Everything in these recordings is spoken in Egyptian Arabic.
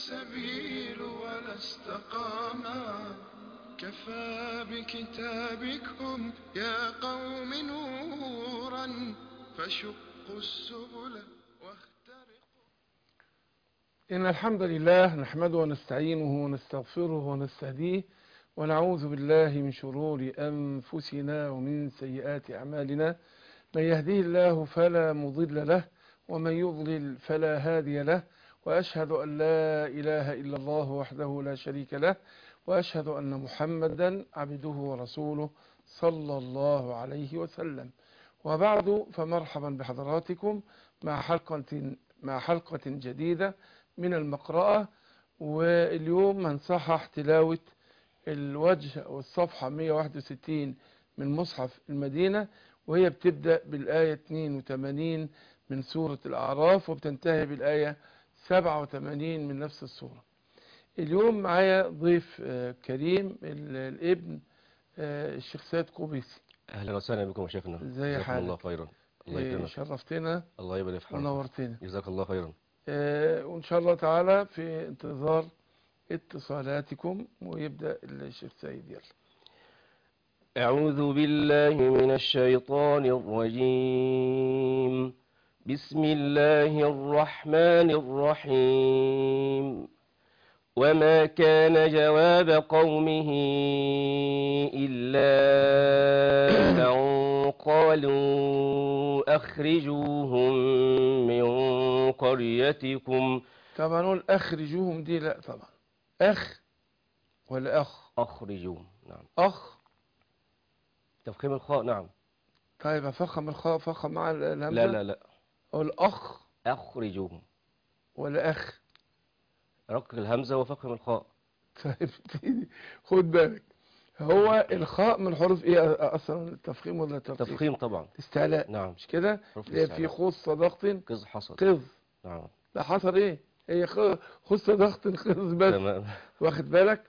السبيل ولا استقاما كفى بكتابكم يا قوم نورا فشقوا السبل واخترقوا إن الحمد لله نحمده ونستعينه ونستغفره ونستهديه ونعوذ بالله من شرور أنفسنا ومن سيئات أعمالنا من يهديه الله فلا مضل له ومن يضلل فلا هادي له وأشهد أن لا إله إلا الله وحده لا شريك له وأشهد أن محمدا عبده ورسوله صلى الله عليه وسلم وبعد فمرحبا بحضراتكم مع حلقة مع حلقة جديدة من المقرأة واليوم هنصحح تلاوة الوجه أو الصفحة 161 من مصحف المدينة وهي بتبدأ بالآية 82 من سورة الأعراف وبتنتهي بالآية 87 من نفس السورة اليوم معايا ضيف آه، كريم ال- الابن آه، الشيخ سيد قبيسي اهلا وسهلا بكم يا شيخنا ازي جزاكم حالك؟ الله خيرا الله آه، يكرمك شرفتنا الله يبارك في حضرتك ونورتنا جزاك الله خيرا آه، وإن شاء الله تعالى في انتظار اتصالاتكم ويبدأ الشيخ سيد يلا أعوذ بالله من الشيطان الرجيم بسم الله الرحمن الرحيم وما كان جواب قومه إلا أن قالوا أخرجوهم من قريتكم طبعا نقول أخرجوهم دي لا طبعا أخ ولا أخ أخرجوهم نعم أخ تفخيم الخاء نعم طيب أفخم الخاء فخم مع الهمزة لا لا لا أقول أخ أخرجوهم ولا أخ رق الهمزة وفخم الخاء طيب دي- خد بالك هو الخاء من حروف ايه اصلا التفخيم ولا الترقيق تفخيم طبعا استعلاء نعم مش كده حروف اللي هي في الاستعلاء. خص ضغط قز حصل قذ نعم لا حصل ايه هي خ- خص ضغط قذ بس تمام واخد بالك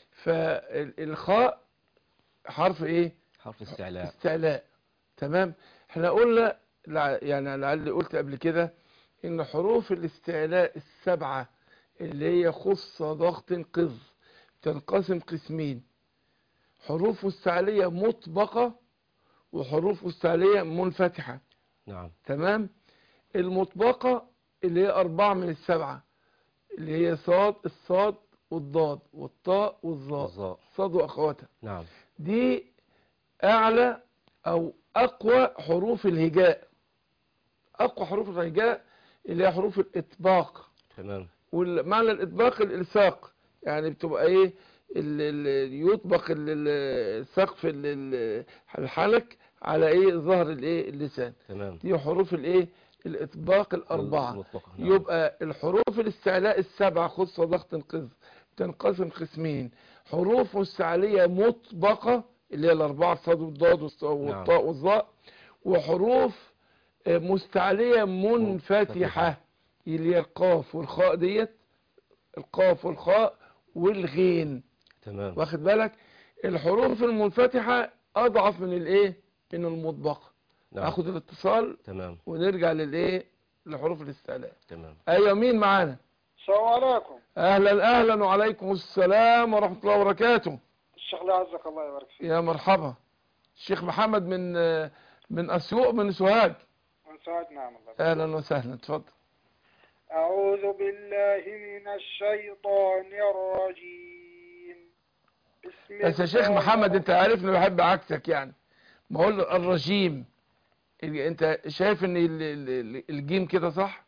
فالخاء حرف ايه حرف استعلاء استعلاء تمام احنا قلنا لع- يعني لعل قلت قبل كده ان حروف الاستعلاء السبعة اللي هي خص ضغط قذ تنقسم قسمين حروف استعلية مطبقة وحروف استعلية منفتحة نعم تمام المطبقة اللي هي أربعة من السبعة اللي هي صاد الصاد والضاد والطاء والظاء والظاء. صاد وأخواتها نعم دي أعلى أو أقوى حروف الهجاء أقوى حروف الهجاء اللي هي حروف الإطباق تمام والمعنى الإطباق الإلصاق يعني بتبقى إيه ال- ال- يطبق ال- ال- سقف ال- ال- الحلق على إيه ظهر الإيه اللسان تمام دي حروف الإيه الإطباق الأربعة المطلقة، نعم. يبقى الحروف الاستعلاء السبعة خص ضغط قذ تنقسم قسمين حروف مستعلية مطبقة اللي هي الأربعة الصاد والضاد والص- والطاء والظاء وحروف آه، مستعلية منفتحة منفتحة. اللي هي القاف والخاء ديت القاف والخاء والغين تمام واخد بالك الحروف المنفتحة أضعف من الإيه من المطبقة نعم اخد الاتصال تمام ونرجع للايه لحروف الاستعلاء تمام ايوه مين معانا السلام عليكم اهلا اهلا وعليكم السلام ورحمه الله وبركاته الشيخ لا عزك الله يبارك فيك يا مرحبا الشيخ محمد من من اسيوط من سوهاج من سعد نعم الله يبارك. اهلا وسهلا اتفضل أعوذ بالله من الشيطان الرجيم بسم بس يا شيخ الله محمد انت عارفني بحب عكسك يعني ما اقول الرجيم ال- انت شايف ان ال- ال- الجيم كده صح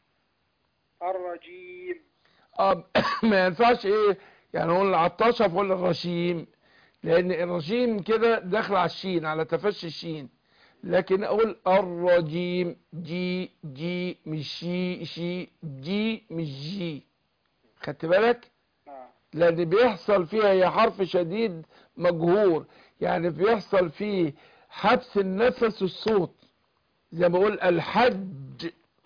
الرجيم اه ما ينفعش ايه يعني اقول العطاشة فقول الرشيم لان الرجيم كده داخل على الشين على تفشي الشين لكن اقول الرجيم جي جي مش شي شي جي مش جي خدت بالك نعم لان بيحصل فيها هي حرف شديد مجهور يعني بيحصل فيه حبس النفس الصوت زي ما بقول الحج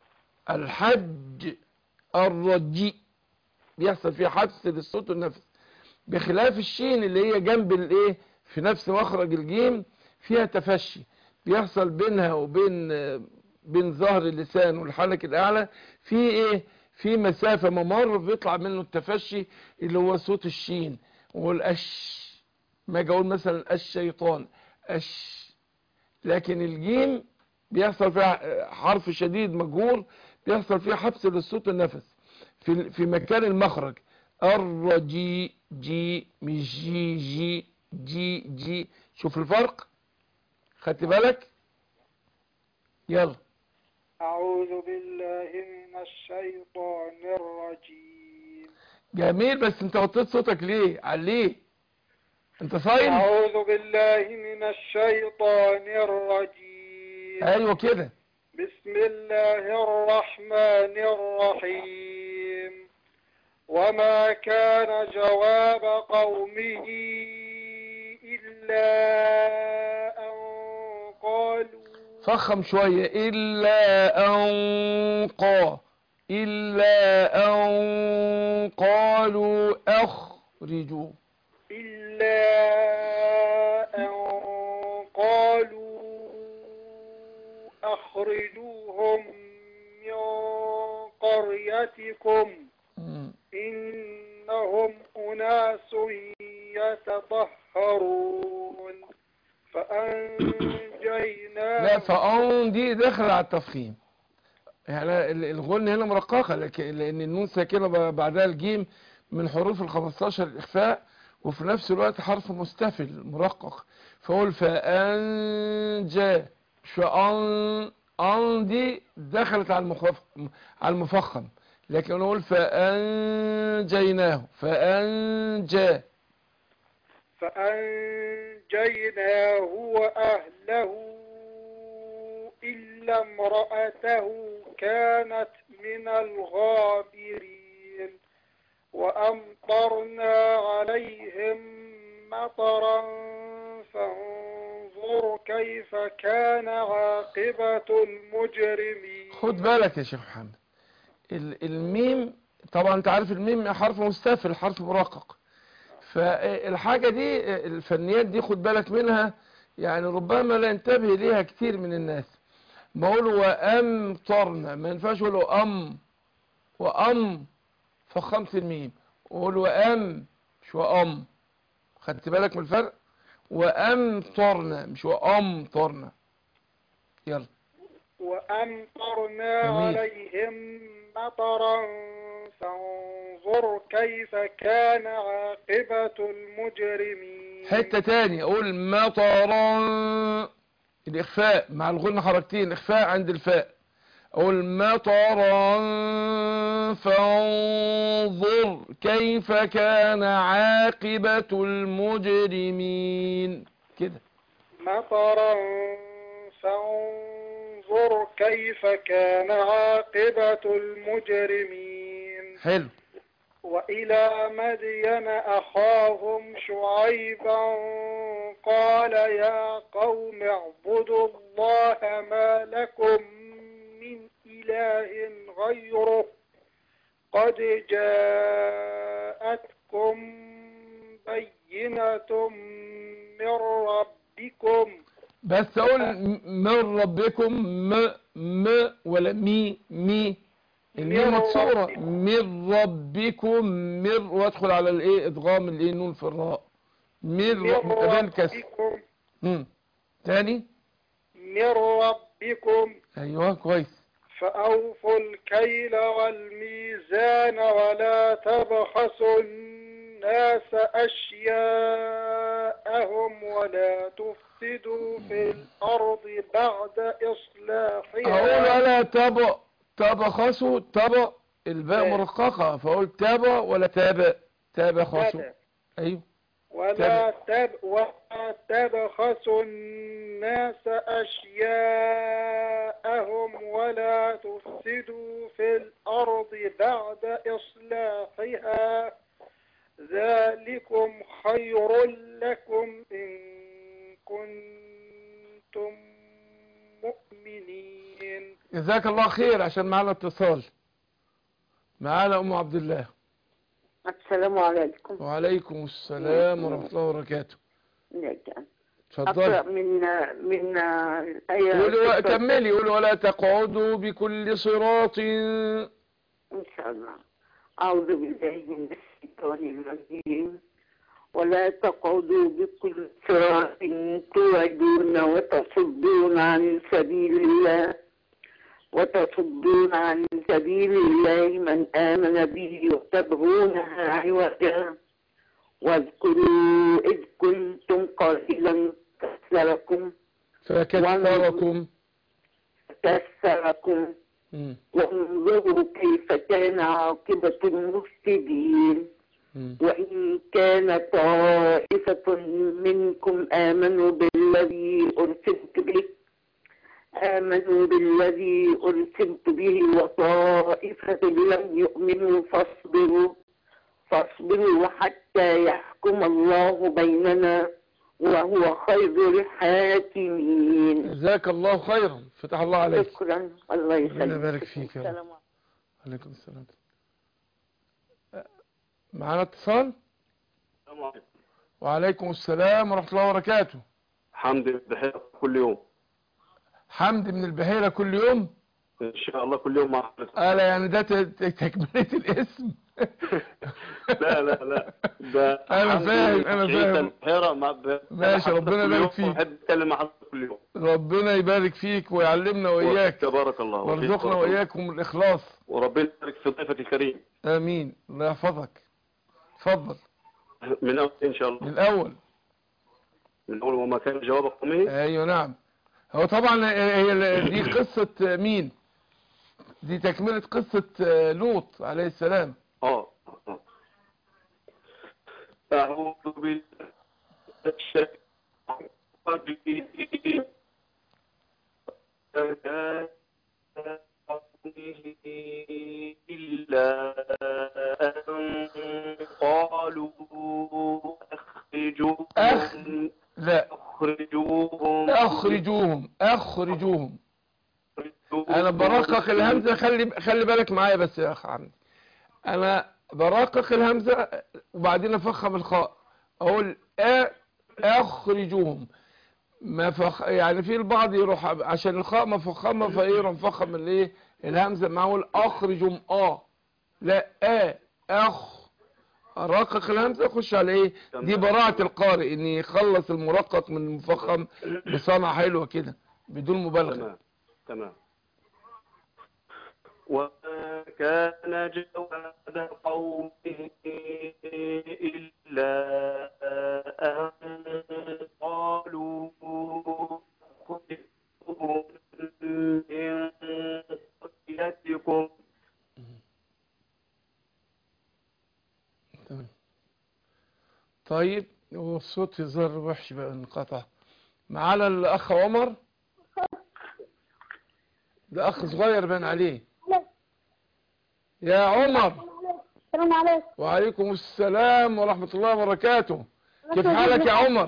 الحج الرجي بيحصل فيه حبس للصوت والنفس بخلاف الشين اللي هي جنب الايه في نفس مخرج الجيم فيها تفشي بيحصل بينها وبين بين ظهر اللسان والحلق الاعلى في ايه في مسافة ممر بيطلع منه التفشي اللي هو صوت الشين والأش ما اجي اقول مثلا الشيطان أش لكن الجيم بيحصل فيها حرف شديد مجهور بيحصل فيه حبس للصوت النفس في في مكان المخرج الرجي جي مش جي جي جي جي شوف الفرق خدت بالك يلا أعوذ بالله من الشيطان الرجيم جميل بس انت وطيت صوتك ليه عليه انت صايم أعوذ بالله من الشيطان الرجيم ايوه كده بسم الله الرحمن الرحيم وما كان جواب قومه إلا أن قالوا فخم شوية إلا أن قا إلا أن قالوا أخرجوا إلا أن قالوا أخرجوهم من قريتكم مم. إنهم أناس يتطهرون فأنجيناه لا فأن دي داخل على التفخيم يعني ال- الغن هنا مرققة لكن لأن النون ساكنة ب- بعدها الجيم من حروف ال 15 الإخفاء وفي نفس الوقت حرف مستفل مرقق فأقول فأنجى مش فأن أن دي دخلت على المخف على المفخم لكن نقول فأنجيناه فأنجى فأنجيناه وأهله إلا امرأته كانت من الغابرين وأمطرنا عليهم مطرا فانظر كيف كان عاقبة المجرمين خد بالك يا شيخ محمد ال- الميم طبعا انت عارف الميم حرف مستفل حرف مرقق فالحاجة دي الفنيات دي خد بالك منها يعني ربما لا ينتبه ليها كتير من الناس بقول وأمطرنا ما ينفعش اقول أم وأم فخمت الميم وقول وأم مش وأم خدت بالك من الفرق وأمطرنا مش وأمطرنا يلا وأمطرنا جميل. عليهم مطرا فانظر كيف كان عاقبة المجرمين حتة تاني اقول مطرا الاخفاء مع الغن حركتين اخفاء عند الفاء اقول مطرا فانظر كيف كان عاقبة المجرمين كده مطرا فانظر كيف كان عاقبة المجرمين حلو وإلى مدين أخاهم شعيبا قال يا قوم اعبدوا الله ما لكم من إله غيره قد جاءتكم بينة من ربكم بس اقول م- من ربكم م م ولا مي مي الميم من مكسورة ربكم. من ربكم من وادخل على الايه ادغام الايه نون في الراء من من ر- تبان كسر ربكم مم. تاني من ربكم ايوه كويس فأوفوا الكيل والميزان ولا تبخسوا الناس أشياءهم ولا تفسدوا في الأرض بعد اقول إصلاحها ولا تب تبخسوا تب الباء إيه. مرققة فاقول تب ولا تاب تبخسوا ايوه ولا تب ولا تبخسوا الناس أشياءهم ولا تفسدوا في الأرض بعد إصلاحها ذلكم خير لكم إن كنتم مؤمنين جزاك الله خير عشان معانا اتصال معانا ام عبد الله السلام عليكم وعليكم السلام ورحمة الله وبركاته لك اتفضلي أقرأ من من الآية قولي و- ستة- كملي قولي ولا تقعدوا بكل صراط إن شاء الله أعوذ بالله من الشيطان الرجيم ولا تقعدوا بكل صراط توعدون وتصدون عن سبيل الله وتصدون عن سبيل الله من آمن به وتبغونها عوجا واذكروا إذ كنتم قليلا كثركم فكثركم كثركم مم. وانظروا كيف كان عاقبة المفسدين مم. وإن كان طائفة منكم آمنوا بالذي أرسلت به آمنوا بالذي أرسلت به وطائفة لم يؤمنوا فاصبروا فاصبروا حتى يحكم الله بيننا وهو خير الحاكمين جزاك الله خيرا فتح الله عليك شكرا الله ربنا يسلمك يبارك فيك يا رب. السلام عليكم. عليكم السلام معنا اتصال السلام عليكم وعليكم السلام ورحمة الله وبركاته حمد بحيرة كل يوم حمد من البحيرة كل يوم ان شاء الله كل يوم مع حضرتك قال يعني ده ت- ت- تكملة الاسم لا لا لا ده أنا حمد فاهم، أنا عيسى فاهم. البحيرة مع ب... ماشي، مع ربنا حضرتك كل يبارك يوم فيك. بحب اتكلم مع حضرتك كل يوم ربنا يبارك فيك ويعلمنا وإياك تبارك الله وفيك وارزقنا بارك الله. وإياكم الإخلاص وربنا يبارك في ضيفك الكريم آمين الله يحفظك اتفضل من اول ان شاء من الله الأول من اول وما كان جواب قومه أيوة نعم هو طبعا هي دي قصة مين دي تكملة قصة لوط عليه السلام اه آه. اعوذ بالله من الشيطان الرجيم. كان قومه إلا أن قالوا أخرجوهم لا أخرجوهم أخرجوهم أخرجوهم أنا برقق الهمزة خلي خلي بالك معايا بس يا أخ عمي أنا برقق الهمزة وبعدين أفخم الخاء أقول أ أخرجوهم ما فخ يعني في البعض يروح عشان الخاء مفخمة فيروح مفخم الايه الهمزة معه اقول أخرجهم آ لا أ أخ أرقق الهمزة أخش على إيه دي براعة القارئ إن يخلص المرقق من المفخم بصنعة حلوة كده بدون مبالغة تمام تمام وما كان جواب قومه إلا أن قالوا خذوهم من قريتكم تمام. طيب هو الصوت يظهر وحش بقى انقطع معانا الاخ عمر ده اخ صغير بان عليه يا عمر السلام عليكم وعليكم السلام ورحمة الله وبركاته كيف حالك يا عمر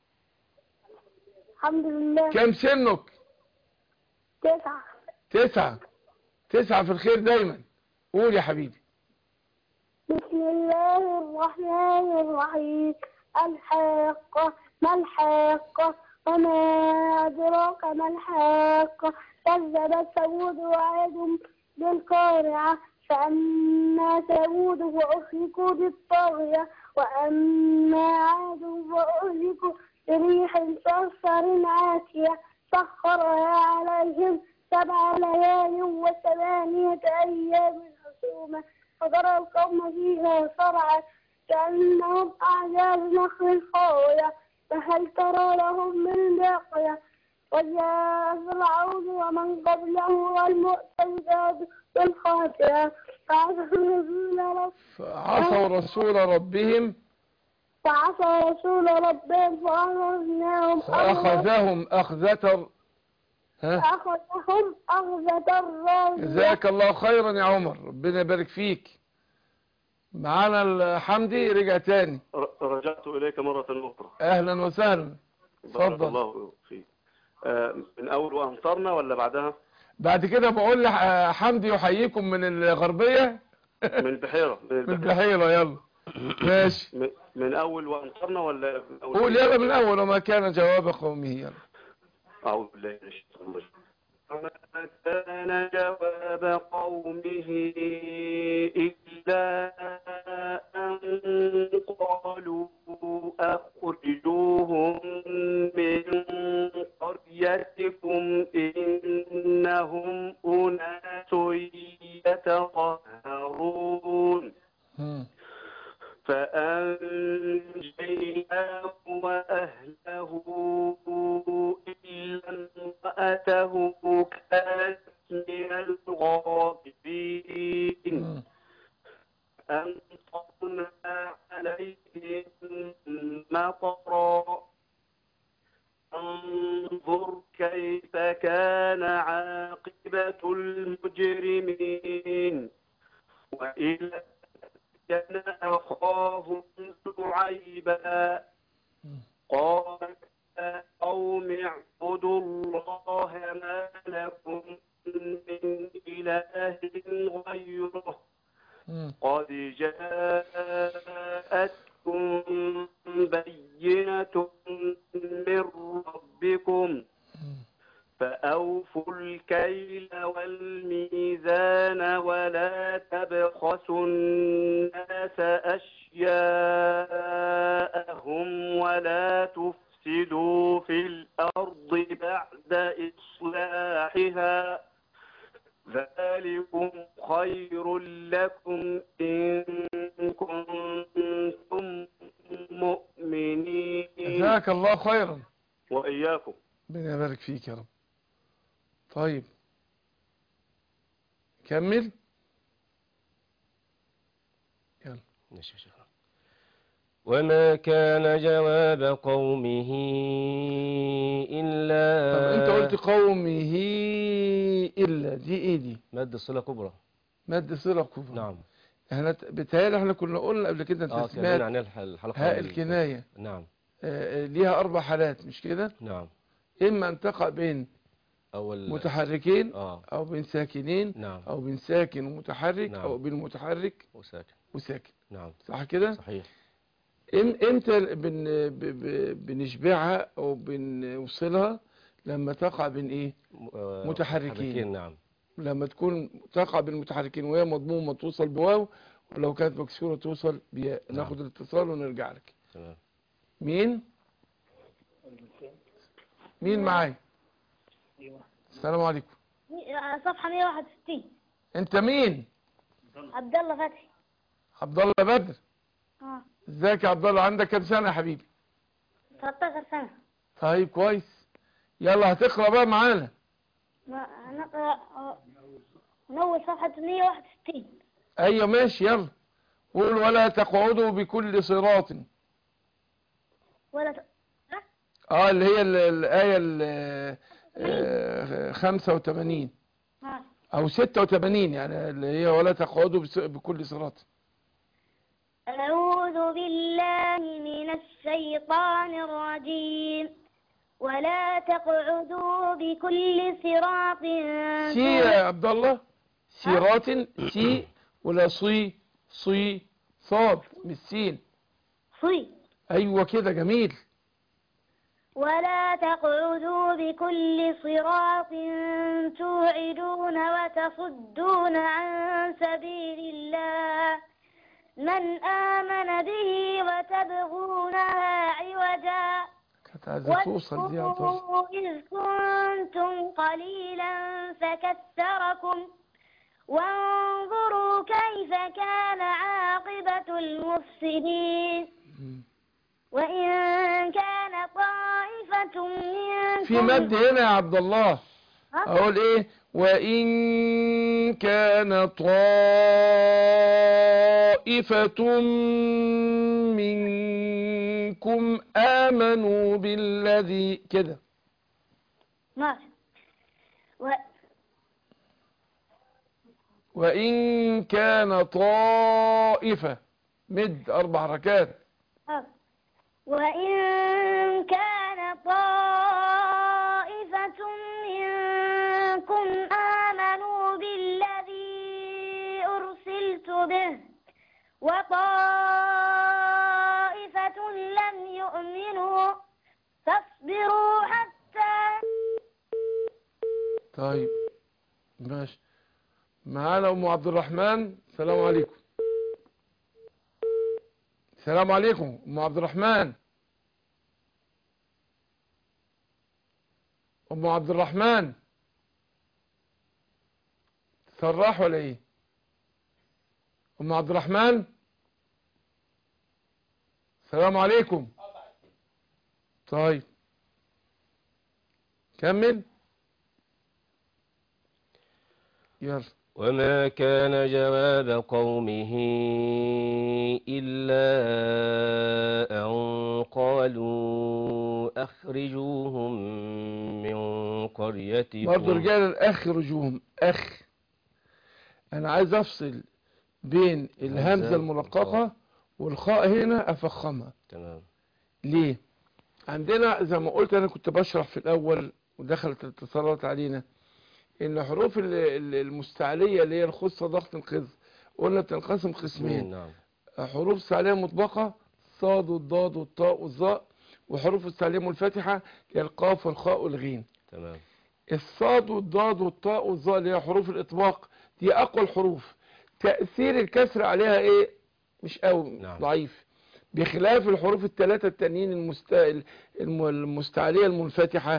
الحمد لله كم سنك تسعة تسعة تسعة في الخير دايما قول يا حبيبي بسم الله الرحمن الرحيم الحاقة ما الحاقة وما أدراك ما الحاقة كذبت ثمود وعاد بالقارعة فأما ثمود فأهلكوا بالطاغية وأما عاد فأهلكوا بريح صرصر عاتية سخرها عليهم سبع ليال وثمانية أيام حسوما فترى القوم فيها صرعى كأنهم أعجاز نخل خاوية فهل ترى لهم من باقية وجاء فرعون ومن قبله والمؤتفكات بالخاطئة فعصوا رسول رب عصوا رسول ربهم فعصى رسول ربهم فأخذناهم فأخذهم أخذة ها فأخذهم أخذة الرابية جزاك الله خيرا يا عمر ربنا يبارك فيك معانا الحمدي رجع تاني ر- رجعت إليك مرة أخرى اهلا وسهلا بارك اتفضل. الله فيك آه، من أول وأمطرنا ولا بعدها بعد كده بقول لح- حمدي يحييكم من الغربية من البحيرة من من البحيرة البحيرة يلا ماشي من- من أول وأمطرنا ولا من أول قول يلا من اول وما كان جواب قومه يلا أعوذ بالله من الشيطان الرجيم فما كان جواب قومه إلا أن قالوا أخرجوهم من قريتكم إنهم أناس يتطهرون مم. فأنجيناه وأهله إلا امرأته كانت من الغابرين مم. أمطرنا عليهم مطرا انظر كيف كان عاقبة المجرمين وإلى مدين أخاهم شعيبا قال يا قوم اعبدوا الله ما لكم من إله غيره مم. قد جاءتكم بينة من ربكم فأوفوا الكيل والميزان ولا تبخسوا الناس أشياءهم ولا تفسدوا في الأرض بعد إصلاحها ذلكم خير لكم إن كنتم مؤمنين جزاك الله خيرا وإياكم ربنا يبارك فيك يا رب طيب كمل يلا ماشي يا شيخنا. وما كان جواب قومه إلا طب انت قلت قومه الا دي ايه دي مد صلة كبرى مد صله كبرى نعم احنا ت- بيتهيألي احنا كنا قلنا قبل كده اه انت كمان سمعت عن الح- الحلقة هاء ال- الكنايه نعم آه، آه، ليها اربع حالات مش كده نعم اما ان تقع بين أول متحركين اه او بين ساكنين نعم او بين ساكن ومتحرك نعم. او بين متحرك وساكن وساكن نعم صح كده صحيح إم- امتى بن ب- ب- بنشبعها او بنوصلها لما تقع بين ايه م- آه، متحركين. نعم لما تكون تقع بين المتحركين وهي مضمومه توصل بواو ولو كانت مكسوره توصل بياء نعم. ناخد الاتصال ونرجع لك تمام مين مين معايا السلام عليكم صفحة 161 انت مين عبد الله فتحي عبد الله بدر اه ازيك يا عبد الله عندك كام سنه يا حبيبي 13 سنة طيب كويس يلا هتقرا بقى معانا ما- هنقرأ آه، من أول صفحة 161 ايوه ماشي يلا قول ولا تقعدوا بكل صراط ولا ت... ها؟ اه اللي هي ال- الآية ال- آه، 85 ها. أو 86 يعني اللي هي ولا تقعدوا بس- بكل صراط أعوذ بالله من الشيطان الرجيم ولا تقعدوا بكل صراط سي يا عبد الله صراط سي ولا صي صي صاد مش سين صي أيوة كده جميل ولا تقعدوا بكل صراط توعدون وتصدون عن سبيل الله من آمن به وتبغونها عوجا كانت عايزة توصل دي يا عبد الله واذكروا إذ كنتم قليلا فكثركم وانظروا كيف كان عاقبة المفسدين وإن كان طائفة منكم في مد هنا يا عبد الله ها؟ أقول إيه وإن كان طائفة منكم آمنوا بالذي كده ماشي و... وإن كان طائفة مد أربع ركات ها. وإن كان طائفة منكم آمنوا بالذي أرسلت به وطائفة لم يؤمنوا فاصبروا حتى طيب ماشي معانا ام عبد الرحمن السلام عليكم السلام عليكم ام عبد الرحمن ام عبد الرحمن صراح ولا ايه ام عبد الرحمن السلام عليكم طيب كمل يلا وما كان جواب قومه إلا أن قالوا أخرجوهم من قريتكم برضه رجال الاخ رجوم اخ انا عايز افصل بين الهمزه همزة المرققه والخاء. والخاء هنا افخمها تمام ليه عندنا زي ما قلت انا كنت بشرح في الاول ودخلت الاتصالات علينا ان حروف ال- ال- المستعليه اللي هي الخصه ضغط القذ قلنا بتنقسم قسمين نعم حروف استعليه مطبقه صاد والضاد والطاء والظاء وحروف استعليه منفتحه هي القاف والخاء والغين تمام الصاد والضاد والطاء والظاء اللي هي حروف الاطباق دي اقوى الحروف تاثير الكسر عليها ايه مش قوي نعم. ضعيف بخلاف الحروف الثلاثه التانيين المست... الم- المستعليه المنفتحه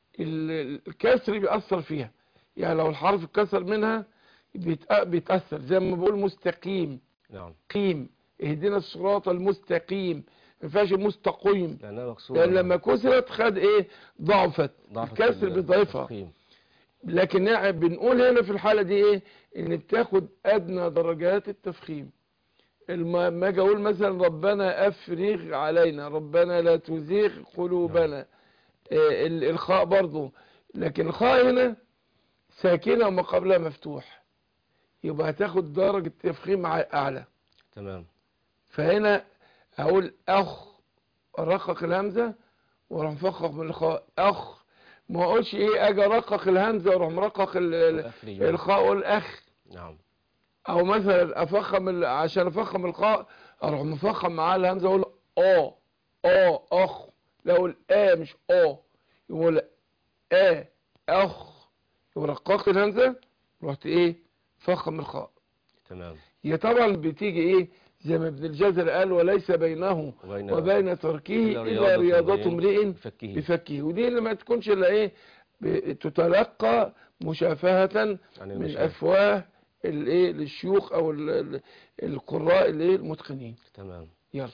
ال- الكسر بيأثر فيها يعني لو الحرف اتكسر منها بيتأ- بيتأثر زي ما بقول مستقيم نعم قيم اهدنا الصراط المستقيم ما ينفعش مستقيم لأنها مكسورة لان لما كسرت خد ايه ضعفت ضعفت الكسر ال- بيضيفها التفخيم. لكن نع- بنقول هنا في الحالة دي ايه ان بتاخد ادنى درجات التفخيم الم- ما اجي اقول مثلا ربنا افرغ علينا ربنا لا تزيغ قلوبنا آه، ال- الخاء برضو لكن الخاء هنا ساكنة وما قبلها مفتوح يبقى هتاخد درجة تفخيم ع- اعلى تمام فهنا اقول اخ ارقق الهمزه واروح مفخخ من الخاء اخ ما اقولش ايه اجي ارقق الهمزه واروح مرقق ال- ال- وأخرجوهم. الخاء اقول اخ نعم او مثلا افخم ال- عشان افخم الخاء اروح مفخم معاه الهمزه اقول اه اه اخ لا اقول اه مش اه يقول اه اخ ورققت الهمزه رحت ايه فخم الخاء تمام هي طبعا بتيجي ايه زي ما ابن الجزر قال وليس بينه وبين وبين تركه إلا إلا رياضة رياضة امرئ امرئ بفكه. بفكه ودي اللي ما تكونش إلا إيه ب- تتلقى مشافهة عن من المشايخ. أفواه الإيه للشيوخ أو ال- ال- القراء الإيه المتقنين تمام يلا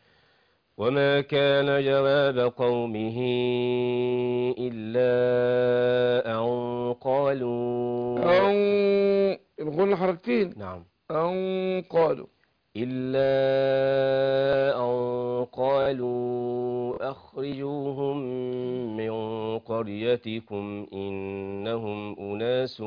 وما كان جواب قومه إلا أن قالوا أو الغن حركتين نعم أو قالوا إلا أن قالوا أخرجوهم من قريتكم إنهم أناس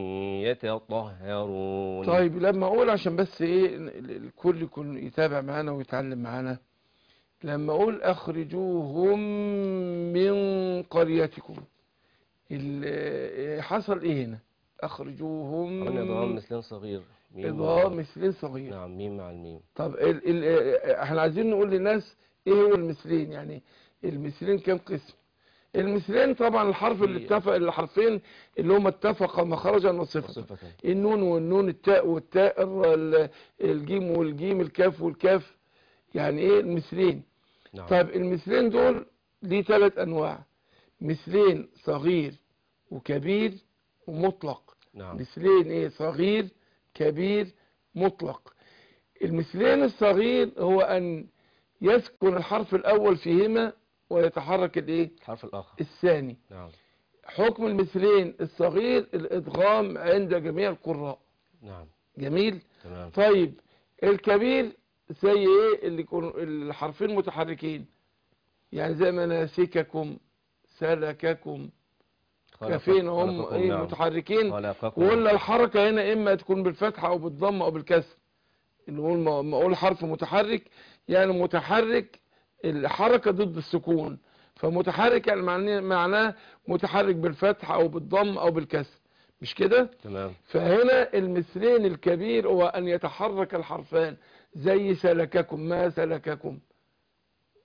يتطهرون طيب لما اقول عشان بس ايه ال- الكل يكون يتابع معانا ويتعلم معانا لما اقول اخرجوهم من قريتكم ال- حصل ايه هنا اخرجوهم قلنا إضغام مثلين صغير ميم اضغام مثلين صغير نعم ميم مع الميم طب ال ال احنا عايزين نقول للناس ايه هو المثلين يعني المثلين كام قسم المثلين طبعا الحرف اللي في- اتفق الحرفين اللي هم اتفقا مخرجا وصفة وصفة النون والنون التاء والتاء الر- ال- الجيم والجيم الكاف والكاف يعني ايه المثلين نعم طيب المثلين دول ليه ثلاث انواع مثلين صغير وكبير ومطلق نعم مثلين ايه صغير كبير مطلق المثلين الصغير هو ان يسكن الحرف الاول فيهما ويتحرك الايه الحرف الآخر الثاني نعم حكم المثلين الصغير الادغام عند جميع القراء نعم جميل تمام طيب الكبير زي ايه اللي يكون الحرفين متحركين يعني زي مناسككم سلككم خلق- كافين هم خلقكم، ايه نعم. متحركين خلقكم. وقلنا الحركة هنا اما تكون بالفتحة او بالضمة او بالكسر نقول ما ما اقول حرف متحرك يعني متحرك الحركة ضد السكون فمتحرك يعني معناه معناه متحرك بالفتحة او بالضم او بالكسر مش كده تمام فهنا المثلين الكبير هو ان يتحرك الحرفان زي سلككم ما سلككم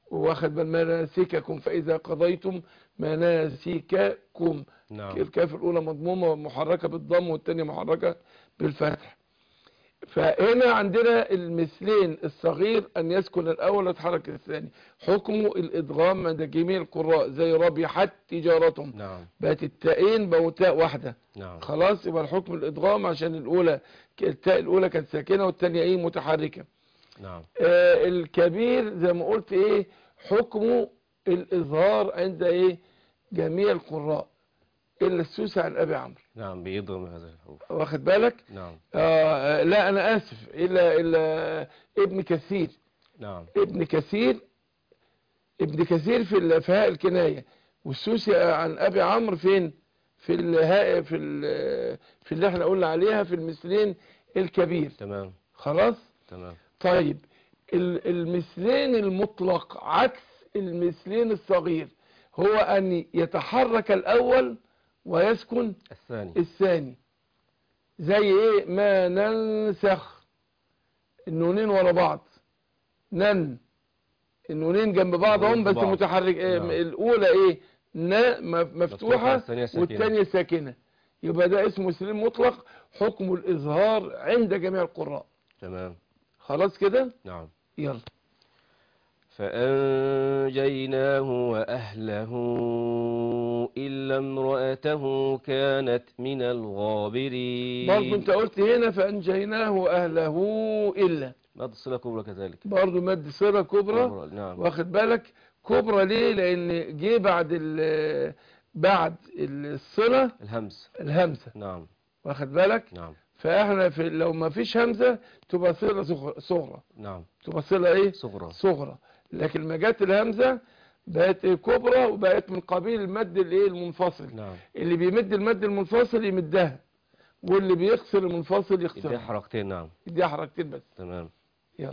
واخد بال مناسككم فإذا قضيتم مناسككم نعم الكاف الأولى مضمومة ومحركة بالضم والثانية محركة بالفتح فهنا عندنا المثلين الصغير أن يسكن الأول ويتحرك الثاني حكمه الإدغام عند جميع القراء زي ربحت تجارتهم نعم بقت التاءين بقوا تاء واحدة نعم خلاص يبقى الحكم الإدغام عشان الأولى التاء الأولى كانت ساكنة والثانية إيه متحركة نعم آه الكبير زي ما قلت إيه حكمه الإظهار عند إيه جميع القراء إلا السوسة عن أبي عمرو نعم بيضغم هذه الحروف واخد بالك نعم آه لا أنا آسف إلا إلا ابن كثير نعم ابن كثير ابن كثير في ال- في هاء الكناية والسوسي عن أبي عمرو فين في الهاء في ال- في اللي احنا قلنا عليها في المثلين الكبير تمام خلاص تمام طيب ال- المثلين المطلق عكس المثلين الصغير هو أن يتحرك الأول ويسكن الثاني الثاني زي ايه ما ننسخ النونين ورا بعض نن النونين جنب بعض هم بس بعض. متحرك إيه نعم. الاولى ايه ن م- مفتوحة الثانية ساكنة. والثانية ساكنة يبقى ده اسمه سليم مطلق حكم الإظهار عند جميع القراء تمام خلاص كده نعم يلا فأنجيناه وأهله إلا امرأته كانت من الغابرين برضو انت قلت هنا فأنجيناه أهله إلا ماذا الصلة كبرى كذلك برضو مد صلة كبرى كبرى، نعم واخد بالك كبرى ليه لان جه بعد ال بعد الصلة الهمس الهمزة نعم واخد بالك نعم فاحنا في لو ما فيش همزة تبقى صلة صغ- صغرى نعم تبقى صلة ايه صغرى صغرى لكن ما جت الهمزة بقت كبرى وبقت من قبيل المد الايه المنفصل نعم اللي بيمد المد المنفصل يمدها واللي بيكسر المنفصل يديها يكسرها حركتين نعم يديها حركتين بس تمام يلا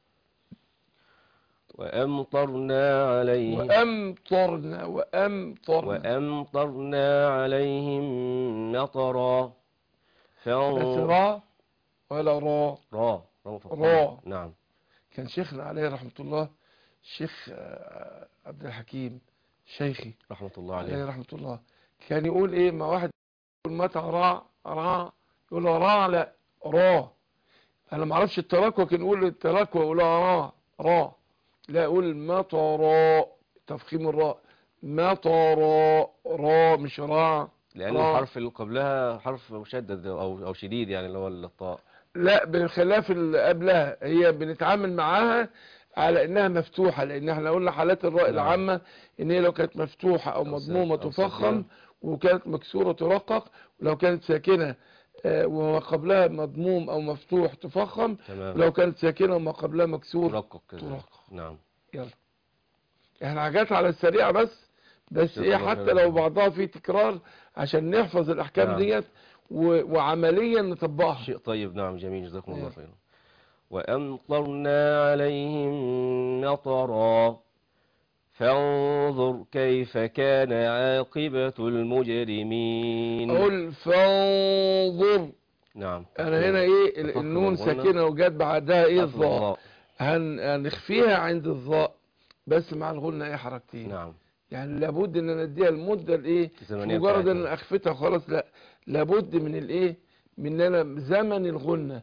وأمطرنا عليهم وامطرنا وامطرنا وأمطرنا عليهم مطرا بس فانظر را ولا را را را مفخمة. را. نعم كان شيخنا عليه رحمة الله الشيخ آه، عبد الحكيم شيخي رحمة الله عليه عليه رحمة الله كان يقول ايه ما واحد يقول متى را را يقول له را لا را انا ما اعرفش التراكوة كان يقول التراكوة يقول را را لا يقول مطرا تفخيم الراء مطرا را مش را لأن را. الحرف اللي قبلها حرف مشدد أو أو شديد يعني اللي هو الطاء لا بخلاف اللي قبلها هي بنتعامل معاها على انها مفتوحة لان احنا قلنا حالات الراء نعم. العامة ان هي لو كانت مفتوحة او أو مضمومة ساك- أو تفخم ساكنة. وكانت مكسورة ترقق ولو كانت ساكنة آه، وما قبلها مضموم او مفتوح تفخم تمام ولو كانت ساكنة وما قبلها مكسور ترقق كده ترقق. نعم يلا احنا حاجات على السريع بس بس جزاك ايه الله حتى خير. لو بعضها فيه تكرار عشان نحفظ الاحكام نعم. ديت و- وعمليا نطبقها شيء طيب نعم جميل جزاكم الله نعم. خيرا وأمطرنا عليهم مطرا فانظر كيف كان عاقبة المجرمين اقول فانظر نعم انا هنا ايه ال- تفخم النون الغنة. ساكنه وجت بعدها ايه حرف الظاء الظاء. هن- هنخفيها عند الظاء بس مع الغنة ايه حركتين نعم يعني لابد ان انا اديها المده الايه مش الزمنية مجرد ان بتاعتها. انا اخفتها خلاص لا لابد من الايه من ان انا زمن الغنة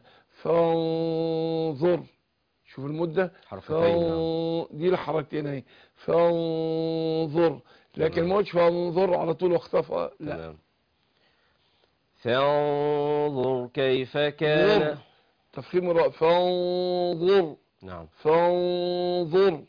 فانظر شوف المده حرفتين نعم فان... دي الحركتين اهي فانظر لكن تمام. ما قلتش فانظر على طول واختفى لا تمام فانظر كيف كان ظر. تفخيم الراء فانظر نعم فانظر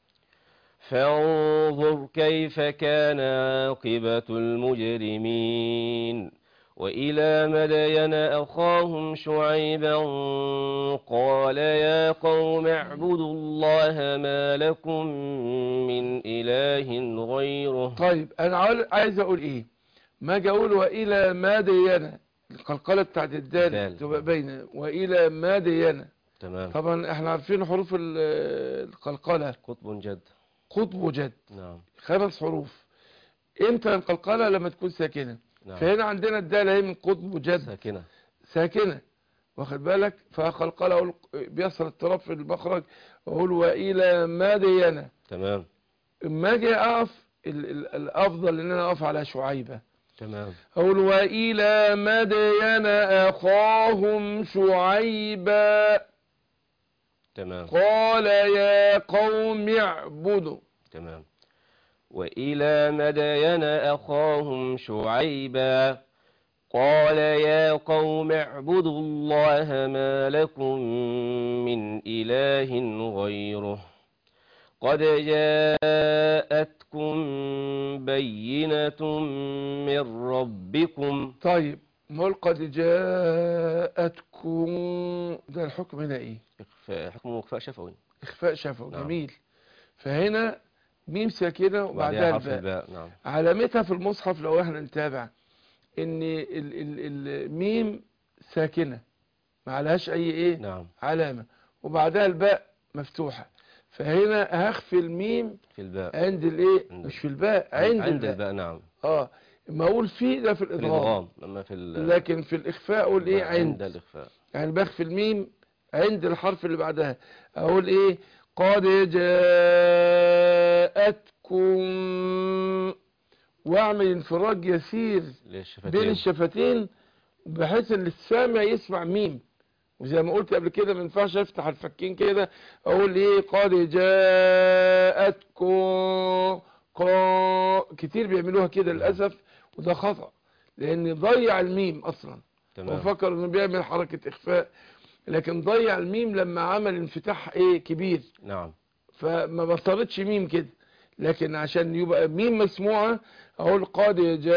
فانظر كيف كان عاقبة المجرمين وإلى مدين أخاهم شعيبا قال يا قوم اعبدوا الله ما لكم من إله غيره طيب انا عاول- عايز اقول ايه ما اجي اقول والى مادينة القلقلة بتاعت الدال دال. تبقى باينة والى مادينة تمام طبعا احنا عارفين حروف ال- القلقلة قطب جد قطب وجد نعم خمس حروف امتى القلقلة لما تكون ساكنة نعم فهنا عندنا الدال اهي من قطب وجد ساكنة ساكنة واخد بالك فقلقله أقول بيحصل اضطراب في المخرج اقول والى مدين تمام اما اجي اقف ال- ال- الافضل ان انا اقف على شعيبه تمام اقول والى مدين اخاهم شعيبا تمام قال يا قوم اعبدوا تمام وإلى مدين أخاهم شعيبا قال يا قوم اعبدوا الله ما لكم من إله غيره قد جاءتكم بينة من ربكم طيب مول قد جاءتكم ده الحكم هنا ايه إخفاء حكم إخفاء شفوي اخفاء شفوي نعم. جميل فهنا ميم ساكنه وبعدها حرف الباء الباء نعم علامتها في المصحف لو احنا نتابع ان ال- ال- الميم ساكنه ما عليهاش اي ايه نعم علامه وبعدها الباء مفتوحه فهنا هخفي الميم في الباء عند الايه عند- مش في الباء عند, عند الباء الباء نعم اه ما اقول في ده في في الادغام الإدغام أما في ال- لكن في الاخفاء اقول ايه عند عند الإخفاء يعني بخفي الميم عند الحرف اللي بعدها اقول ايه قد جاءتكم واعمل انفراج يسير للشفتين بين الشفتين بحيث ان السامع يسمع ميم وزي ما قلت قبل كده ما ينفعش افتح الفكين كده اقول ايه قد جاءتكم قا كتير بيعملوها كده للاسف وده خطأ لان ضيع الميم اصلا تمام وفكر انه بيعمل حركة اخفاء لكن ضيع الميم لما عمل انفتاح ايه كبير نعم فما بصرتش ميم كده لكن عشان يبقى ميم مسموعة اقول قد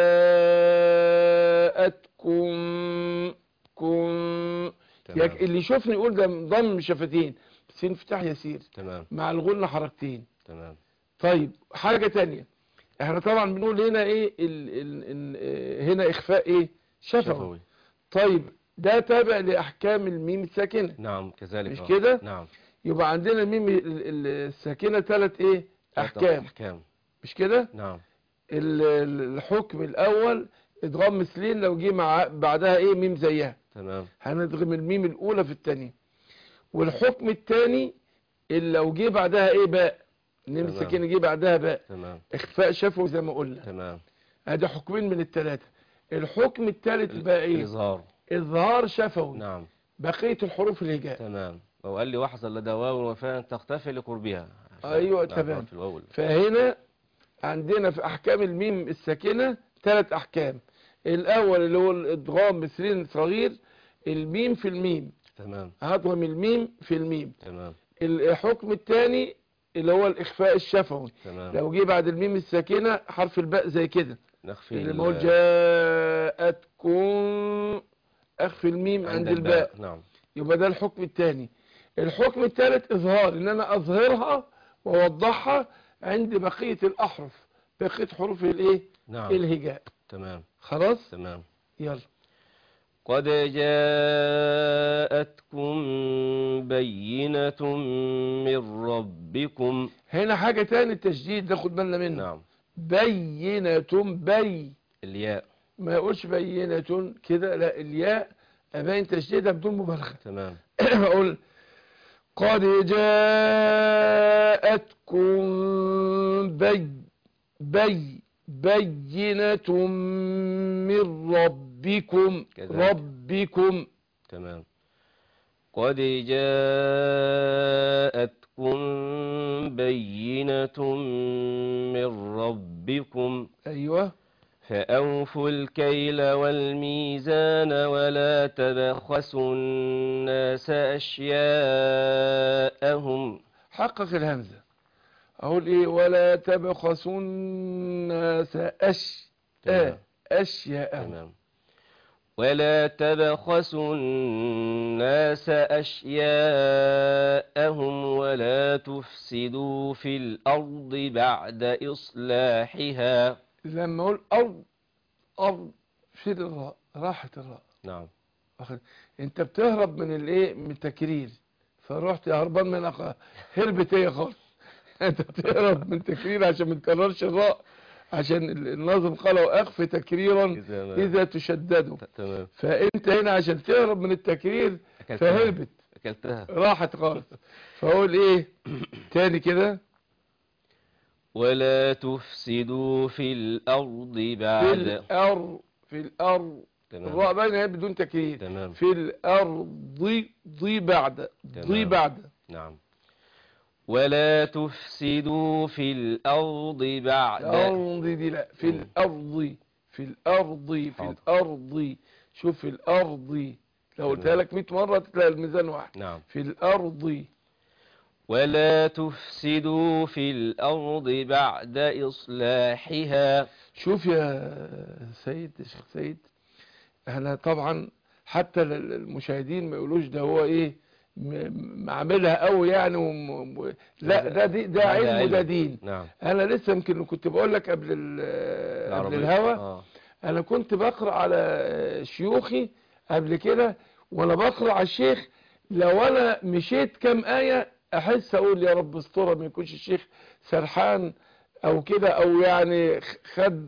جاءتكم كم تمام يك- اللي يشوفني يقول ده ضم شفتين بس انفتاح يسير تمام مع الغنة حركتين تمام طيب حاجة تانية احنا طبعا بنقول هنا ايه ال ال ال آه، هنا اخفاء ايه شفوي شفوي طيب ده تابع لاحكام الميم الساكنة نعم كذلك مش آه. كده؟ نعم يبقى عندنا الميم ال- ال- الساكنة ثلاث ايه احكام أحكام مش كده نعم ال- ال- الحكم الاول ادغام مثلين لو جه مع بعدها ايه ميم زيها تمام هندغم الميم الاولى في الثانيه والحكم الثاني اللي لو جه بعدها ايه باء الميم تمام. الساكنه جه بعدها باء تمام اخفاء شفوي زي ما قلنا تمام ادي حكمين من الثلاثه الحكم الثالث بقى ايه الإظهار اظهار شفوي نعم بقيه الحروف الهجاء تمام وقال لي واحذر لدى واو وفاء تختفي لقربها أيوة، نعم، تمام. في الأول فهنا عندنا في احكام الميم الساكنه ثلاث احكام الاول اللي هو الادغام بسرين صغير الميم في الميم تمام هضغم الميم في الميم تمام الحكم الثاني اللي هو الاخفاء الشفوي تمام لو جه بعد الميم الساكنه حرف الباء زي كده نخفي اللي ال- بقول جاءتكم اخفي الميم عند الباء نعم يبقى ده الحكم الثاني الحكم الثالث اظهار ان انا اظهرها واوضحها عند بقيه الاحرف بقيه حروف الايه نعم الهجاء تمام خلاص تمام يلا قد جاءتكم بينة من ربكم هنا حاجه تاني التشديد ناخد بالنا منه نعم بينه بي الياء ما يقولش بينة كده لا الياء أبين تشديدها بدون مبالغة تمام أقول قد جاءتكم بي بي بينة من ربكم كذلك. ربكم تمام قد جاءتكم بينة من ربكم أيوة فأوفوا الكيل والميزان ولا تبخسوا الناس أشياءهم حقق الهمزة أقول إيه ولا تبخسوا الناس أش تمام. آه أشياءهم تمام ولا تبخسوا الناس أشياءهم ولا تفسدوا في الأرض بعد إصلاحها لما اقول ارض ارض شيل الراء راحت الراء نعم واخد انت بتهرب من الايه من التكرير فرحت هربان من أخ... هربت هي خالص انت بتهرب من التكرير عشان ما تكررش الراء عشان ال- الناظم قال واخف تكريرا إذا ما- اذا تشدد ت- تمام فانت هنا عشان تهرب من التكرير أكلتها فهربت أكلتها راحت خالص فاقول ايه تاني كده ولا تفسدوا في الأرض في بعد الارض في الارض تمام الراء باينه هي بدون تكرير تمام في الارض ضي بعد ضي تمام. بعد نعم ولا تفسدوا في الأرض بعد الارض دي لا في مم. الارض في الارض في حاضر. الارض شوف في الارض لو قلتها تمام. لك 100 مره تلاقي الميزان واحد نعم في الارض ولا تفسدوا في الأرض بعد إصلاحها شوف يا سيد يا شيخ سيد احنا طبعا حتى ال- المشاهدين ما يقولوش ده هو ايه م- معاملها قوي يعني وم... و- لا ده دي ده هذا علم وده علم. دين نعم انا لسه يمكن كنت بقول لك قبل ال- قبل العربية. الهوا آه. انا كنت بقرا على شيوخي قبل كده وانا بقرا على الشيخ لو انا مشيت كام ايه احس اقول يا رب استرها ما يكونش الشيخ سرحان او كده او يعني خد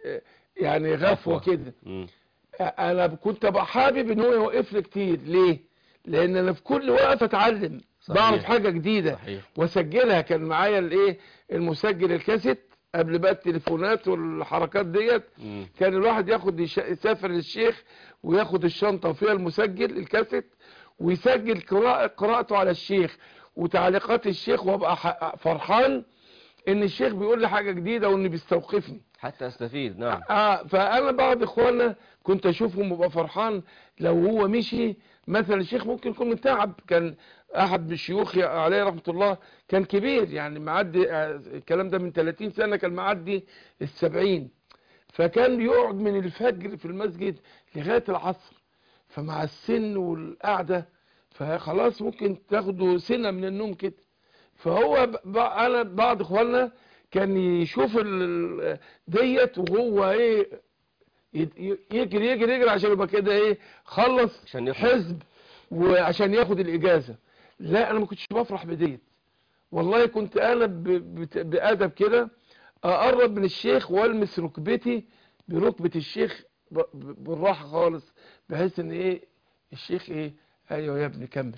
يعني غفوه غفوة. كده مم. انا كنت ابقى حابب ان هو يوقف لي كتير ليه لان انا في كل وقفه اتعلم صحيح. بعرف حاجه جديده صحيح واسجلها كان معايا الايه المسجل الكاسيت قبل بقى التليفونات والحركات ديت مم. كان الواحد ياخد يش- يسافر للشيخ وياخد الشنطه وفيها المسجل الكاسيت ويسجل قراءة قراءته على الشيخ وتعليقات الشيخ وابقى ح- فرحان ان الشيخ بيقول لي حاجه جديده وان بيستوقفني حتى أستفيد نعم اه فانا بعض اخوانا كنت اشوفهم وابقى فرحان لو هو مشي مثلا الشيخ ممكن يكون من تعب كان احد من الشيوخ عليه رحمه الله كان كبير يعني معدي آه، الكلام ده من 30 سنه كان معدي السبعين فكان يقعد من الفجر في المسجد لغايه العصر فمع السن والقعده فخلاص ممكن تاخده سنه من النوم كده فهو ب- ب- انا بعض اخواننا كان يشوف ال- ديت وهو ايه يد- ي- يجري يجري يجري عشان يبقى كده ايه خلص عشان يخلص. حزب وعشان ياخد الاجازه لا انا ما كنتش بفرح بديت والله كنت انا ب- بت- بادب كده اقرب من الشيخ والمس ركبتي بركبه الشيخ ب- ب- بالراحه خالص بحيث ان ايه الشيخ ايه ايوه يا ابني كمل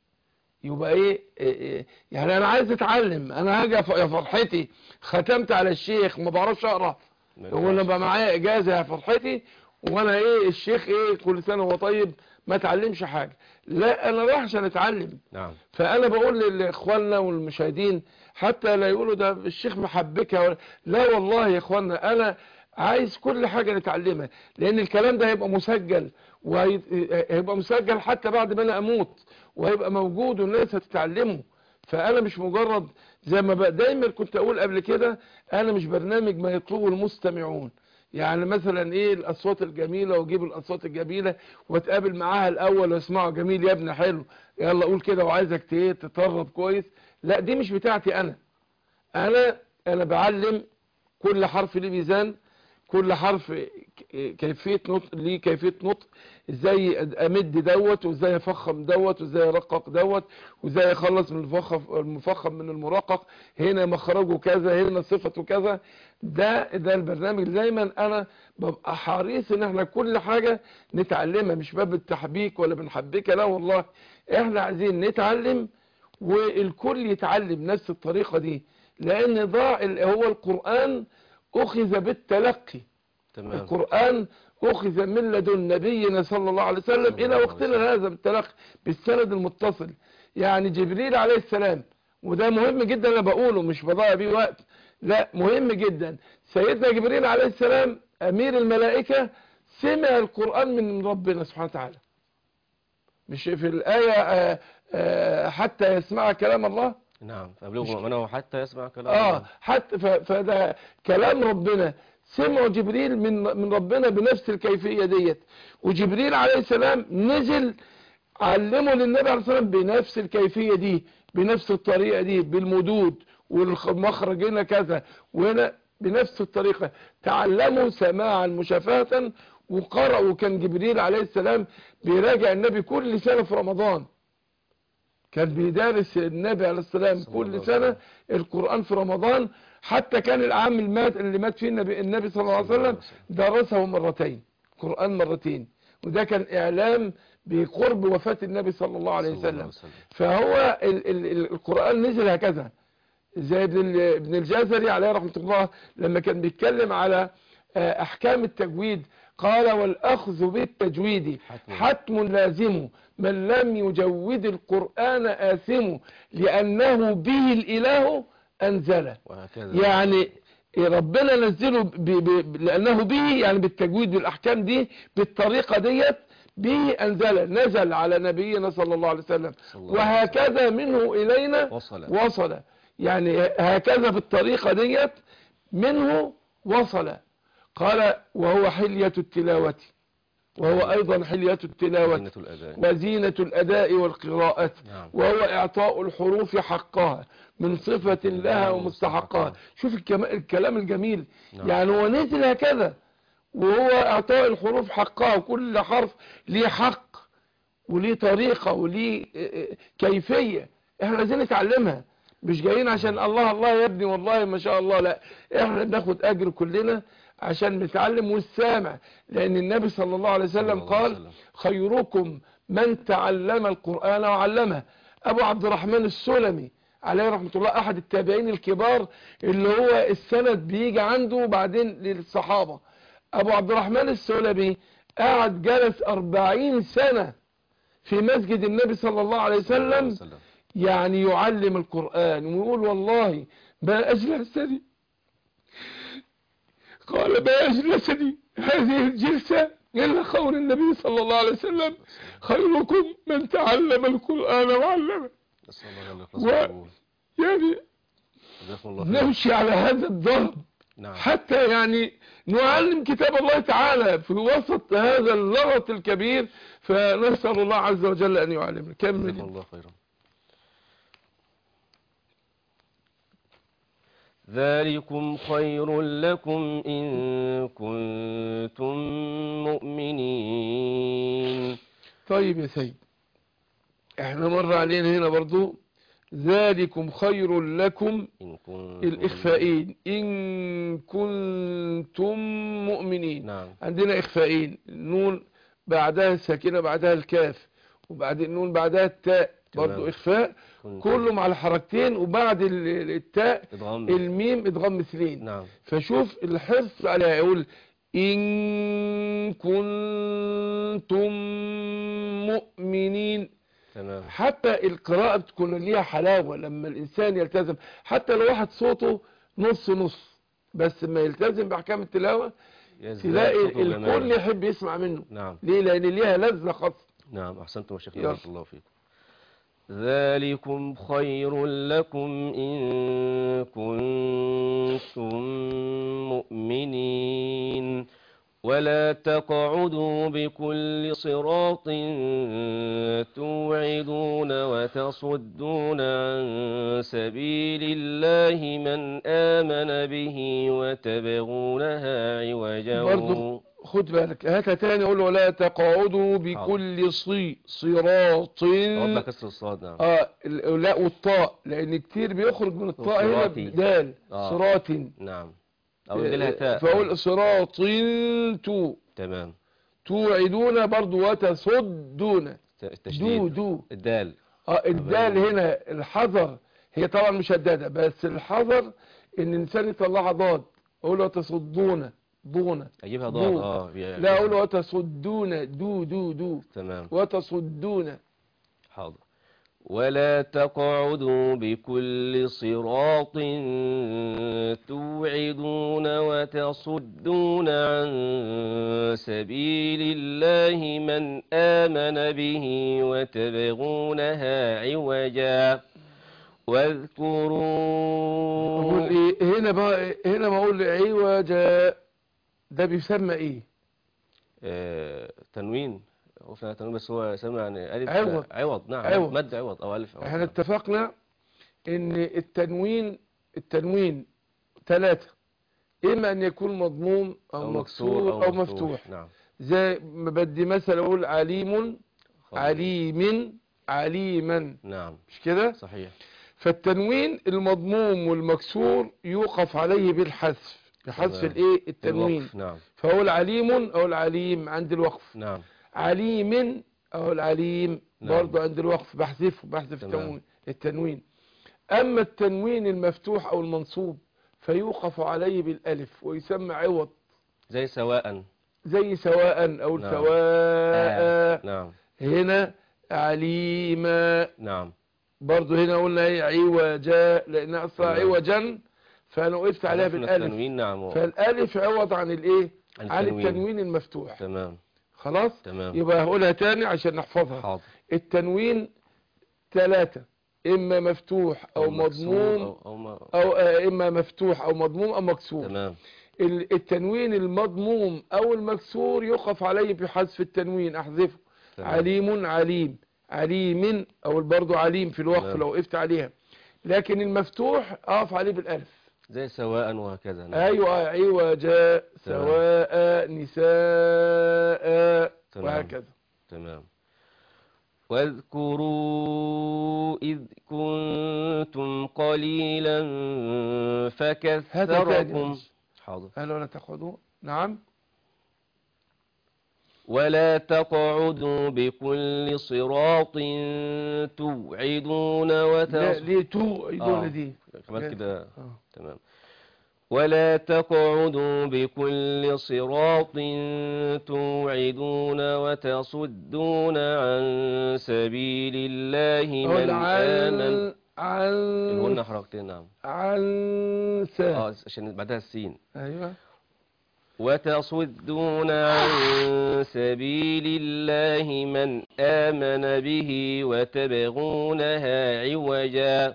يبقى ايه, إيه, إيه يعني انا عايز اتعلم انا هاجي أف- يا فرحتي ختمت على الشيخ ما بعرفش اقرا ما هو انا ينفعش. بقى معايا اجازه يا فرحتي وانا ايه الشيخ ايه كل سنه وهو طيب ما اتعلمش حاجه لا انا رايح عشان اتعلم نعم فانا بقول لاخواننا والمشاهدين حتى لا يقولوا ده الشيخ محبكها ولا لا والله يا اخواننا انا عايز كل حاجه نتعلمها لان الكلام ده هيبقى مسجل وهيبقى مسجل حتى بعد ما انا اموت وهيبقى موجود والناس هتتعلمه فانا مش مجرد زي ما بقى دايما كنت اقول قبل كده انا مش برنامج ما يطلبه المستمعون يعني مثلا ايه الاصوات الجميله واجيب الاصوات الجميله واتقابل معاها الاول واسمعه جميل يا ابني حلو يلا قول كده وعايزك ت- ايه تترب كويس لا دي مش بتاعتي انا انا انا بعلم كل حرف ليه ميزان كل حرف ك- كيفيه نطق ليه كيفيه نطق ازاي امد دوت وازاي افخم دوت وازاي ارقق دوت وازاي اخلص من المفخم المفخم من المرقق هنا مخرجه كذا هنا صفته كذا ده ده البرنامج دايما انا ببقى حريص ان احنا كل حاجه نتعلمها مش باب التحبيك ولا بنحبكها لا والله احنا عايزين نتعلم والكل يتعلم نفس الطريقه دي لان ضاع ال- هو القران اخذ بالتلقي تمام القرآن أخذ من لدن نبينا صلى الله عليه وسلم صلى إلى الله عليه وقتنا هذا بالتلقي بالسند المتصل يعني جبريل عليه السلام وده مهم جدا أنا بقوله مش بضيع بيه وقت لا مهم جدا سيدنا جبريل عليه السلام أمير الملائكة سمع القرآن من ربنا سبحانه وتعالى مش في الآية آه، آه، حتى يسمع كلام الله نعم فأبلغوا منه حتى يسمع كلام اه الله. حتى ف- فده كلام ربنا سمعوا جبريل من من ربنا بنفس الكيفيه ديت وجبريل عليه السلام نزل علمه للنبي عليه السلام بنفس الكيفيه دي بنفس الطريقه دي بالمدود والمخرج هنا كذا وهنا بنفس الطريقه تعلموا سماعا مشافهه وقرأوا كان جبريل عليه السلام بيراجع النبي كل سنه في رمضان كان بيدرس النبي عليه السلام صلى الله كل عليه سنة وسلم. القرآن في رمضان حتى كان العام المات اللي مات فيه النبي, النبي صلى الله عليه وسلم درسه مرتين قرآن مرتين وده كان إعلام بقرب وفاة النبي صلى الله عليه صلى الله عليه وسلم وسلم. فهو ال ال ال القرآن نزل هكذا زي ابن ال- ابن الجزري عليه رحمة الله لما كان بيتكلم على آه، أحكام التجويد قال والأخذ بالتجويد حتم. حتم لازم من لم يجود القرآن آثم لأنه به الإله أنزله وهكذا يعني ربنا نزله ب... ب... لأنه به يعني بالتجويد بالأحكام دي بالطريقة ديت به أنزل نزل على نبينا صلى الله عليه وسلم صلى الله عليه وهكذا منه إلينا وصل وصل يعني هكذا بالطريقة ديت منه وصل قال وهو حلية التلاوة وهو أيضا حلية التلاوة زينة الأذان وزينة الأداء والقراءة نعم وهو إعطاء الحروف حقها من صفة لها ومستحقها شوف الكم- الكلام الجميل نعم. يعني هو نزل هكذا وهو إعطاء الحروف حقها وكل حرف ليه حق وليه طريقة وليه اه، اه، كيفية احنا عايزين نتعلمها مش جايين عشان الله الله يا ابني والله ما شاء الله لا احنا بناخد اجر كلنا عشان نتعلم والسامع لان النبي صلى الله عليه صلى وسلم الله عليه قال وسلم. خيركم من تعلم القرآن وعلمه أبو عبد الرحمن السلمي عليه رحمة الله أحد التابعين الكبار اللي هو السند بيجي عنده وبعدين للصحابة أبو عبد الرحمن السلمي قعد جلس أربعين سنة في مسجد النبي صلى الله عليه صلى الله عليه وسلم وسلم. يعني يعلم القرآن ويقول والله ما أجلسني قال ما أجلسني هذه الجلسة إلا قول النبي صلى الله عليه وسلم خيركم من تعلم القرآن وعلمه نسأل الله الإخلاص و- والقبول يعني جزاكم الله خيرا نمشي على هذا الضرب نعم حتى يعني نعلم كتاب الله تعالى في وسط هذا اللغط الكبير فنسأل الله عز وجل أن يعلمنا جزاكم كمل الله خيرا ذلكم خير لكم إن كنتم مؤمنين طيب يا سيد احنا مر علينا هنا برضو ذلكم خير لكم إن كنتم الإخفائين إن كنتم مؤمنين نعم عندنا إخفائين النون بعدها الساكنة بعدها الكاف وبعدين النون بعدها التاء تمام. برضو إخفاء كنتم كله مع الحركتين وبعد ال- ال- التاء إدغام الميم إدغام مثلين نعم فشوف الحرص عليها يقول إن كنتم مؤمنين تمام حتى القراءة بتكون ليها حلاوة لما الإنسان يلتزم حتى لو واحد صوته نص نص بس ما يلتزم بأحكام التلاوة يزداد تلاقي صوته الكل جمالا. يحب يسمع منه نعم ليه لأن ليها لذة خاصة نعم أحسنتم يا شيخنا يلا. بارك الله فيكم ذلكم خير لكم إن كنتم مؤمنين ولا تقعدوا بكل صراط توعدون وتصدون عن سبيل الله من آمن به وتبغونها عوجا برضو خد بالك هاتها تاني قول ولا تقعدوا بكل صي صراط وضع كسر الصاد نعم اه ال- لا والطاء لان كتير بيخرج من الطاء هنا صراطي. بدال آه. صراط نعم أو يديلها تاء فاقول صراط تو تمام توعدون برضو وتصدون ت- دو التشديد دو الدال اه الدال هنا الحذر هي طبعا مشددة بس الحذر ان الانسان يطلعها ضاد اقول وتصدون دون اجيبها ضاد دو. اه بي- لا اقول وتصدون دو دو دو تمام وتصدون حاضر ولا تقعدوا بكل صراط توعدون وتصدون عن سبيل الله من آمن به وتبغونها عوجا اقول واذكروا ايه هنا بقى هنا بقول عوجا ده بيسمى ايه آه، تنوين هو فيها تنوين بس هو سمع يعني ألف عوض. عوض نعم عوض. مد عوض أو ألف عوض احنا نعم. اتفقنا ان التنوين التنوين ثلاثة اما ان يكون مضموم او, مكسور او مفتوح نعم زي ما بدي مثلا اقول عليم خلاص. عليم عليما نعم مش كده صحيح فالتنوين المضموم والمكسور يوقف عليه بالحذف بحذف تمام. الايه التنوين الوقف نعم فهو العليم او العليم عند الوقف نعم عليم او العليم نعم. برضه عند الوقف بحذفه بحذف تمام. التنوين التنوين اما التنوين المفتوح او المنصوب فيوقف عليه بالالف ويسمى عوض زي سواء زي سواء او نعم. سواء نعم هنا عليما نعم برضه هنا قلنا ايه عوجا لان اصلا تمام. عوجا فانا وقفت عليها عرفنا بالالف التنوين نعم و- فالالف عوض عن الايه عن التنوين. التنوين المفتوح تمام خلاص تمام يبقى هقولها تاني عشان نحفظها حاضر التنوين ثلاثة إما مفتوح أو مكسور مضموم أو, أو ما... أو آه، إما مفتوح أو مضموم أو مكسور تمام ال- التنوين المضموم أو المكسور يقف عليه بحذف التنوين أحذفه تمام. عليم عليم عليم أو برضه عليم في الوقف تمام. لو وقفت عليها لكن المفتوح أقف عليه بالألف زي سواء وهكذا نعم. أيوة عوجا سواء نساء تمام. وهكذا تمام واذكروا إذ كنتم قليلا هذا تاني فكثركم معلش. حاضر هل ولا تأخذوا نعم ولا تقعدوا بكل صراط توعدون لا وتص... ليه توعدون آه. دي كمان كده آه. تمام ولا تقعدوا بكل صراط توعدون وتصدون عن سبيل الله قول من آمن عن الهن عن حركتين نعم عن سا اه عشان بعدها السين ايوه وتصدون عن سبيل الله من آمن به وتبغونها عوجا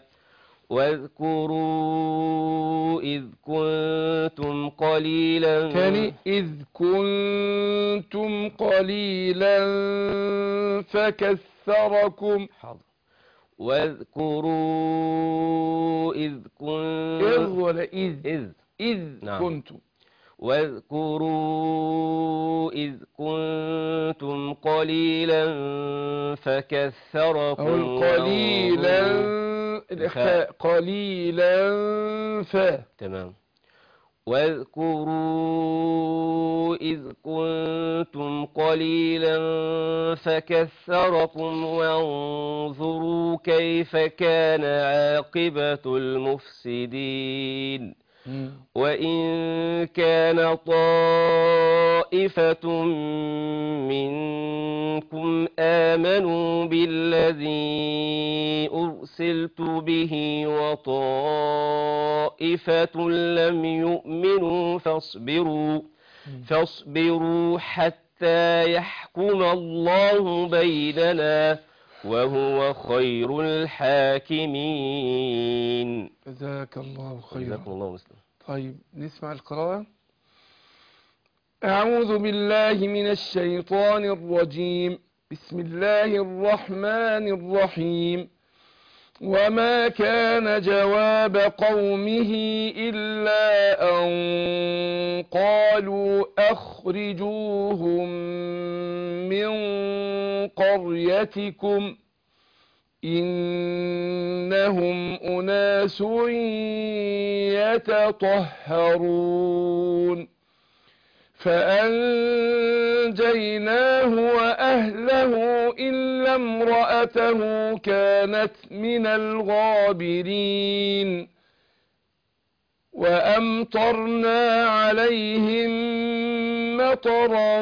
واذكروا إذ كنتم قليلا تاني إذ كنتم قليلا فكثركم حاضر واذكروا إذ إذ كنتم ولا إذ إذ إذ نعم. كنتم واذكروا إذ كنتم قليلا فكثركم أو قليلا وانظروا- الإخفاء قليلا فا تمام واذكروا إذ كنتم قليلا فكثركم وانظروا كيف كان عاقبة المفسدين وإن كان طائفة منكم آمنوا بالذي أرسلت به وطائفة لم يؤمنوا فاصبروا فاصبروا حتى يحكم الله بيننا وهو خير الحاكمين جزاك الله خيرا جزاكم الله مسلم طيب نسمع القراءة أعوذ بالله من الشيطان الرجيم بسم الله الرحمن الرحيم وما كان جواب قومه إلا أن قالوا أخرجوهم من قريتكم إنهم أناس يتطهرون فأنجيناه وأهله إلا امرأته كانت من الغابرين وأمطرنا عليهم مطرا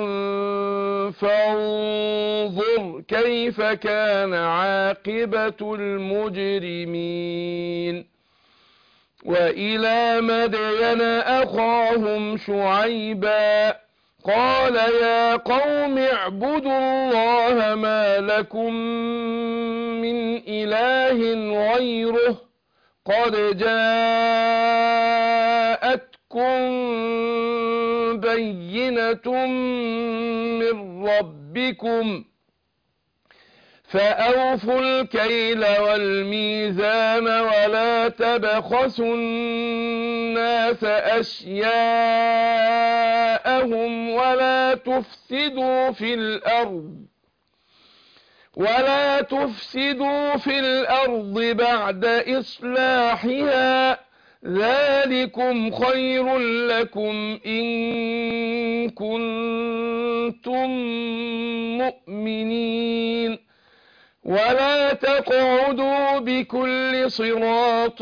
فانظر كيف كان عاقبة المجرمين وإلى مدين أخاهم شعيبا قال يا قوم اعبدوا الله ما لكم من إله غيره قد جاءتكم بينة من ربكم فأوفوا الكيل والميزان ولا تبخسوا الناس أشياءهم ولا تفسدوا في الأرض ولا تفسدوا في الأرض بعد إصلاحها ذلكم خير لكم إن كنتم مؤمنين ولا تقعدوا بكل صراط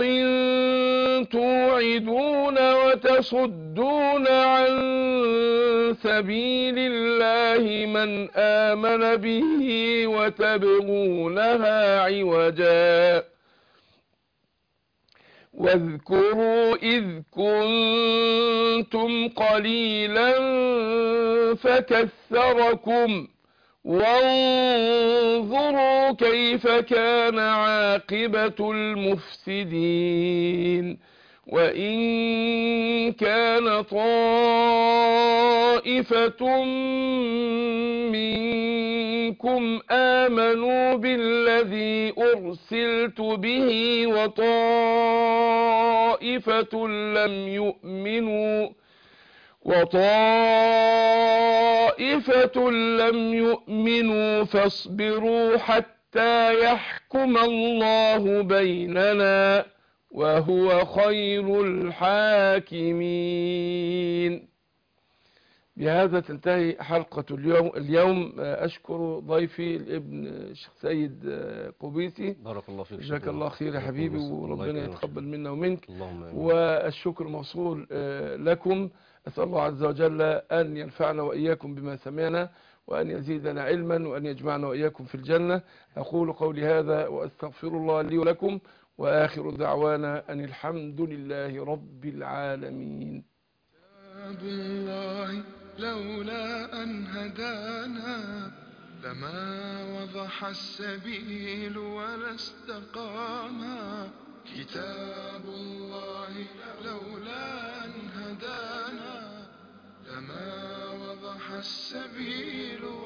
توعدون وتصدون عن سبيل الله من آمن به وتبغونها عوجا واذكروا إذ كنتم قليلا فكثركم وانظروا كيف كان عاقبة المفسدين وإن كان طائفة منكم آمنوا بالذي أرسلت به وطائفة لم يؤمنوا وطائفة لم يؤمنوا فاصبروا حتى يحكم الله بيننا وهو خير الحاكمين بهذا تنتهي حلقة اليوم اليوم أشكر ضيفي الابن الشيخ سيد قبيسي بارك الله فيك جزاك شكراً. الله خير يا جزاك حبيبي الله خير. الله وربنا يكرمك. يتقبل منا ومنك اللهم آمين. والشكر موصول آه، لكم أسأل الله عز وجل أن ينفعنا وإياكم بما سمعنا وأن يزيدنا علما وأن يجمعنا وإياكم في الجنة أقول قولي هذا وأستغفر الله لي ولكم وآخر دعوانا أن الحمد لله رب العالمين كتاب الله لولا أن هدانا لما وضح السبيل ولا استقاما كتاب الله لولا أن هدانا لما وضح السبيل